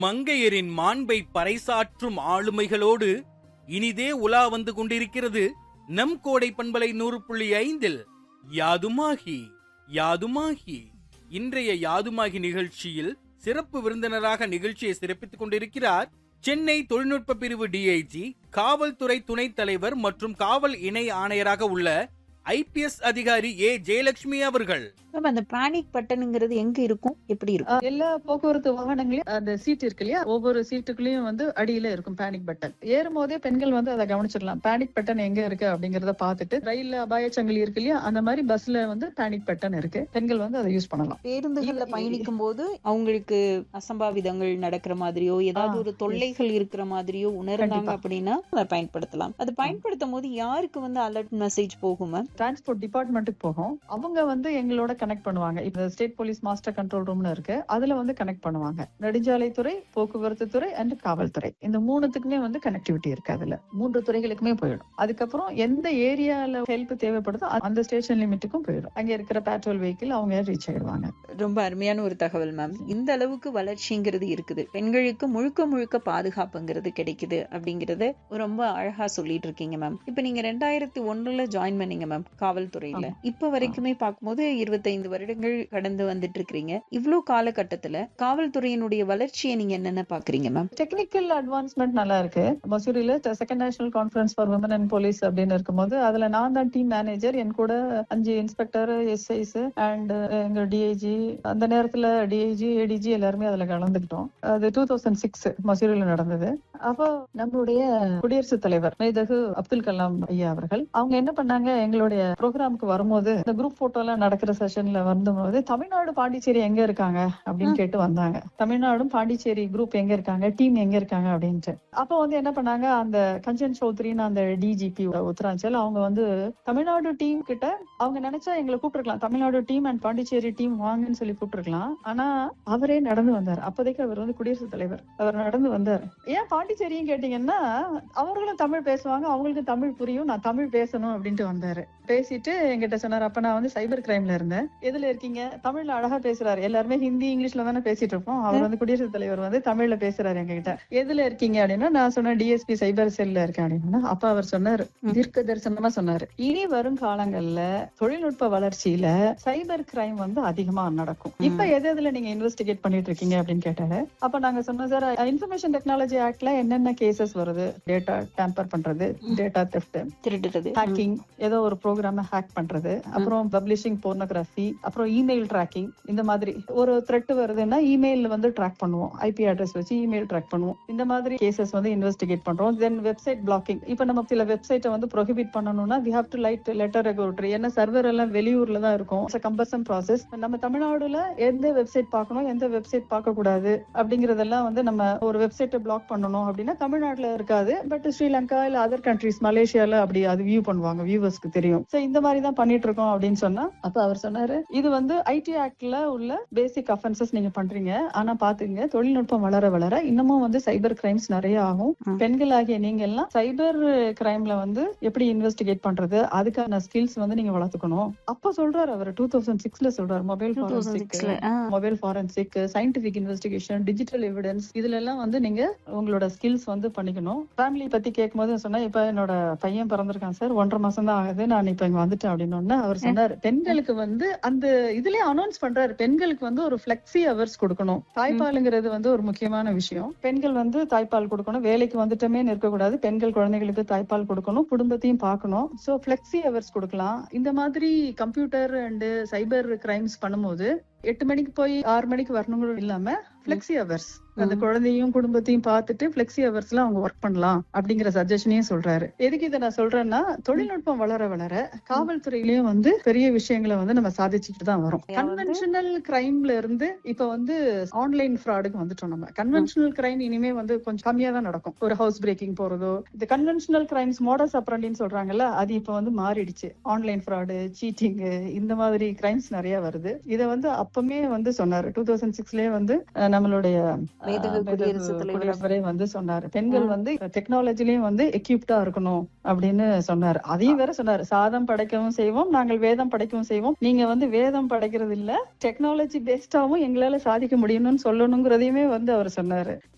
மங்கையரின் மாண்பை பறைசாற்றும் ஆளுமைகளோடு இனிதே உலா வந்து கொண்டிருக்கிறது நம் கோடை பண்பலை நூறு புள்ளி ஐந்தில் யாதுமாகி யாதுமாகி இன்றைய யாதுமாகி நிகழ்ச்சியில் சிறப்பு விருந்தினராக நிகழ்ச்சியை சிறப்பித்துக் கொண்டிருக்கிறார் சென்னை தொழில்நுட்ப பிரிவு டிஐஜி காவல்துறை துணைத் தலைவர் மற்றும் காவல் இணை ஆணையராக உள்ள ஐபிஎஸ் அதிகாரி ஏ ஜெயலட்சுமி அவர்கள் மேம் அந்த பேனிக் பட்டனுங்கிறது எங்க இருக்கும் எப்படி இருக்கும் ஆஹ் எல்லா போக்குவரத்து வாகனங்களையும் அந்த சீட் இருக்கு இல்லையா ஒவ்வொரு சீட்டுக்குள்ளயும் வந்து அடியில இருக்கும் பேனிக் பட்டன் ஏறும் போதே பெண்கள் வந்து அதை கவனிச்சிடலாம் பேனிக் பட்டன் எங்க இருக்கு அப்படிங்கறத பார்த்துட்டு ரயில்ல அபாயச்சங்கிலி இருக்கு இல்லையா அந்த மாதிரி பஸ்ல வந்து பேனிக் பட்டன் இருக்கு பெண்கள் வந்து அதை யூஸ் பண்ணலாம் பேருந்துகள்ல இ- பயணிக்கும் போது அவங்களுக்கு அசம்பாவிதங்கள் நடக்கிற மாதிரியோ ஏதாவது ஆ, ஒரு தொல்லைகள் இருக்கிற மாதிரியோ உணர்ந்தாங்க கண்டிப்பா. அப்படின்னா அதை பயன்படுத்தலாம் அது பயன்படுத்தும் போது யாருக்கு வந்து அலர்ட் மெசேஜ் போகும் மேம் டிரான்ஸ்போர்ட் டிபார்ட்மெண்ட்டுக்கு போகும் அவங்க வந்து எங்களோட கனெக்ட் பண்ணுவாங்க இப்ப ஸ்டேட் போலீஸ் மாஸ்டர் கண்ட்ரோல் ரூம்னு இருக்கு அதுல வந்து கனெக்ட் பண்ணுவாங்க நெடுஞ்சாலைத்துறை போக்குவரத்து துறை அண்ட் காவல்துறை இந்த மூணுத்துக்குமே வந்து கனெக்டிவிட்டி இருக்கு அதுல மூன்று துறைகளுக்குமே போயிடும் அதுக்கப்புறம் எந்த ஏரியால ஹெல்ப் தேவைப்படுதோ அ- அந்த ஸ்டேஷன் லிமிட்டுக்கும் போயிடும் அங்க இருக்கிற பேட்ரோல் வெஹிக்கிள் அவங்க ரீச் ஆயிடுவாங்க ரொம்ப அருமையான ஒரு தகவல் மேம் இந்த அளவுக்கு வளர்ச்சிங்கிறது இருக்குது பெண்களுக்கு முழுக்க முழுக்க பாதுகாப்புங்கிறது கிடைக்குது அப்படிங்கறத ரொம்ப அழகா சொல்லிட்டு இருக்கீங்க மேம் இப்ப நீங்க ரெண்டாயிரத்தி ஒண்ணுல ஜாயின் பண்ணீங்க மேம் காவல்துறையில இப்ப வரைக்குமே பார்க்கும்போது இருபத்தைந்து வருடங்கள் கடந்து வந்துட்டு இருக்கிறீங்க இவ்ளோ காலகட்டத்துல காவல்துறையினுடைய வளர்ச்சியை நீங்க என்னென்ன பாக்குறீங்க மேம் டெக்னிக்கல் அட்வான்ஸ்மெண்ட் நல்லா இருக்கு மசூரியில second national conference for women and police அப்படின்னு இருக்கும்போது அதுல நான் தான் டீம் மேனேஜர் என் கூட அஞ்சு இன்ஸ்பெக்டர் எஸ்ஐஸ் அண்ட் எங்க டிஐஜி அந்த நேரத்துல டிஐஜி ஏடிஜி எல்லாருமே அதுல கலந்துக்கிட்டோம் அது டூ தௌசண்ட் சிக்ஸ் மசூரியில நடந்தது அப்போ நம்மளுடைய குடியரசுத் தலைவர் மேதகு அப்துல் கலாம் ஐயா அவர்கள் அவங்க என்ன பண்ணாங்க எங்களுடைய ப்ரோக்ராமுக்கு வரும்போது இந்த குரூப் போட்டோ எல்லாம் நடக்கிற செஷன்ல வந்தபோது தமிழ்நாடு பாண்டிச்சேரி எங்க இருக்காங்க அப்படின்னு கேட்டு வந்தாங்க தமிழ்நாடும் பாண்டிச்சேரி குரூப் எங்க இருக்காங்க டீம் எங்க இருக்காங்க அப்படின்ட்டு அப்போ வந்து என்ன பண்ணாங்க அந்த கஞ்சன் சௌத்ரின்னு அந்த டிஜிபி உத்தராஞ்சல் அவங்க வந்து தமிழ்நாடு டீம் கிட்ட அவங்க நினைச்சா எங்களை கூப்பிட்டுருக்கலாம் Tamil Nadu team and Pondicherry team வாங்கன்னு சொல்லி கூப்பிட்டுருக்கலாம் ஆனா அவரே நடந்து வந்தார் அப்போதைக்கு அவர் வந்து குடியரசுத் தலைவர் அவர் நடந்து வந்தார் ஏன் பாண்டிச்சேரியும் கேட்டீங்கன்னா அவர்களும் தமிழ் பேசுவாங்க அவங்களுக்கு தமிழ் புரியும் நான் தமிழ் பேசணும் அப்படின்ட்டு வந்தாரு பேசிட்டு என்கிட்ட சொன்னார் அப்ப நான் வந்து சைபர் கிரைம்ல இருந்தேன் எதுல இருக்கீங்க தமிழ்ல அழகா பேசுறாரு எல்லாருமே ஹிந்தி இங்கிலீஷ்ல தானே பேசிட்டு இருப்போம் அவர் வந்து குடியரசுத் தலைவர் வந்து தமிழ்ல பேசுறாரு எங்ககிட்ட எதுல இருக்கீங்க அப்படின்னா நான் சொன்னேன் டிஎஸ்பி சைபர் செல்ல இருக்கேன் அப்படின்னா அப்ப அவர் சொன்னாரு ம். தீர்க்க தரிசனமா சொன்னாரு இனி வரும் காலங்கள்ல தொழில்நுட்ப வளர்ச்சியில சைபர் கிரைம் வந்து அதிகமா நடக்கும் ம். இப்ப எது எதுல நீங்க இன்வெஸ்டிகேட் பண்ணிட்டு இருக்கீங்க அப்படின்னு கேட்டாரு அப்ப நாங்க சொன்னோம் சார் இன்ஃபர்மேஷன் டெக்னாலஜி ஆக்ட்ல என்னென்ன கேசஸ் வருது டேட்டா டேம்பர் பண்றது ம். டேட்டா தெஃப்ட் திருடுறது ஹேக்கிங் ஏதோ ஒரு ப்ரோக்ராம ஹேக் பண்றது அப்புறம் பப்ளிஷிங் போர்னோகிராஃபி அப்புறம் இமெயில் ட்ராக்கிங் இந்த மாதிரி ஒரு த்ரெட் வருதுன்னா இமெயில் வந்து ட்ராக் பண்ணுவோம் ஐபி அட்ரஸ் வச்சு இமெயில் ட்ராக் பண்ணுவோம் இந்த மாதிரி கேசஸ் வந்து இன்வெஸ்டிகேட் பண்றோம் தென் வெப்சைட் பிளாக்கிங் இப்போ நம்ம சில வெப்சைட்டை வந்து ப்ரொஹிபிட் பண்ணணும்னா we have to write letter regulatory ஏன்னா சர்வர் எல்லாம் வெளியூர்ல தான் இருக்கும் கம்பல்சன் ப்ராசஸ் நம்ம தமிழ்நாடுல எந்த வெப்சைட் பார்க்கணும் எந்த வெப்சைட் பார்க்க கூடாது அப்படிங்கறதெல்லாம் வந்து நம்ம ஒரு வெப்சைட்டை பிளாக் பண்ணணும் அப்படின்னா தமிழ்நாட்டுல இருக்காது பட் ஸ்ரீலங்கா இல்ல அதர் கண்ட்ரிஸ் மலேசியால அப்படி அது வியூ பண்ணுவாங்க வியூவர்ஸ்க்கு தெரியும் சோ இந்த மாதிரி தான் பண்ணிட்டு இருக்கோம் அப்படின்னு சொன்னா அப்ப அவர் சொன்னாரு இது வந்து ஐடி ஆக்ட்ல உள்ள பேசிக் அஃபென்சஸ் நீங்க பண்றீங்க ஆனா பாத்துங்க தொழில்நுட்பம் வளர வளர இன்னமும் வந்து சைபர் கிரைம்ஸ் நிறைய ஆகும் ம். பெண்களாகிய நீங்க எல்லாம் சைபர் கிரைம்ல வந்து எப்படி இன்வெஸ்டிகேட் பண்றது அதுக்கான ஸ்கில்ஸ் வந்து நீங்க வளர்த்துக்கணும் அப்ப சொல்றாரு அவர் டூ தௌசண்ட் சிக்ஸ்ல சொல்றாரு மொபைல் டூ தௌசண்ட் ஃபாரன்சிக் சிக்ஸ்ல mobile forensic scientific investigation digital evidence இதுல எல்லாம் வந்து நீங்க உங்களோட ஸ்கில்ஸ் வந்து பண்ணிக்கணும் ஃபேமிலி பத்தி கேட்கும்போது சொன்னா இப்ப என்னோட பையன் பிறந்திருக்கான் சார் ஒன்றரை மாசம் தான் ஆகுது நான் இப்ப இங்க வந்துட்டேன் அப்படின்னு உடனே அவர் சொன்னாரு பெண்களுக்கு வந்து அந்த இதுலயே அனௌன்ஸ் பண்றாரு பெண்களுக்கு வந்து ஒரு பிளெக்சி ஹவர்ஸ் கொடுக்கணும் தாய்ப்பாலுங்கிறது வந்து ஒரு முக்கியமான விஷயம் பெண்கள் வந்து தாய்ப்பால் கொடுக்கணும் வேலைக்கு வந்துட்டமே இருக்கக்கூடாது பெண்கள் குழந்தைகளுக்கு தாய்ப்பால் கொடுக்கணும் குடும்பத்தையும் பார்க்கணும் சோ பிளெக்சி ஹவர்ஸ் கொடுக்கலாம் இந்த மாதிரி கம்ப்யூட்டர் அண்ட் சைபர் கிரைம்ஸ் பண்ணும்போது எட்டு மணிக்கு போய் ஆறு மணிக்கு வரணுங்கிற இல்லாம பிளெக்சி ஹவர்ஸ் அந்த ம். குழந்தையும் குடும்பத்தையும் பார்த்துட்டு பிளெக்சி ஹவர்ஸ்ல அவங்க ஒர்க் பண்ணலாம் அப்படிங்கிற சஜஷனையும் சொல்றாரு எதுக்கு இதை நான் சொல்றேன்னா தொழில்நுட்பம் வளர வளர காவல்துறையிலயும் வந்து பெரிய விஷயங்களை வந்து நம்ம சாதிச்சுட்டு தான் வரோம் அதாவது- கன்வென்ஷனல் கிரைம்ல இருந்து இப்ப வந்து ஆன்லைன் ஃப்ராடுக்கு வந்துட்டோம் நம்ம கன்வென்ஷனல் கிரைம் இனிமே வந்து கொஞ்சம் கம்மியா தான் நடக்கும் ஒரு ஹவுஸ் பிரேக்கிங் போறதோ இந்த கன்வென்ஷனல் கிரைம்ஸ் மோடஸ் அப்ரண்டின்னு சொல்றாங்கல்ல அது இப்ப வந்து மாறிடுச்சு ஆன்லைன் ஃப்ராடு சீட்டிங் இந்த மாதிரி கிரைம்ஸ் நிறைய வருது இத வந்து அப்பமே வந்து சொன்னாரு டூ தௌசண்ட் சிக்ஸ்லயே வந்து அஹ், நம்மளுடைய அஹ், மேதகு மேதகு குடியரசுத் தலைவர் குடியரசரே வந்து சொன்னாரு பெண்கள் வந்து டெக்னாலஜிலயும் வந்து எக்யூப்டா இருக்கணும் அப்படின்னு சொன்னாரு அதையும் வேற சொன்னாரு சாதம் படைக்கவும் செய்வோம் நாங்கள் வேதம் படைக்கவும் செய்வோம் நீங்க வந்து வேதம் படைக்கிறது இல்ல டெக்னாலஜி பேஸ்டாவும் எங்களால சாதிக்க முடியும்னு சொல்லணுங்கிறதையுமே வந்து அவர் சொன்னாரு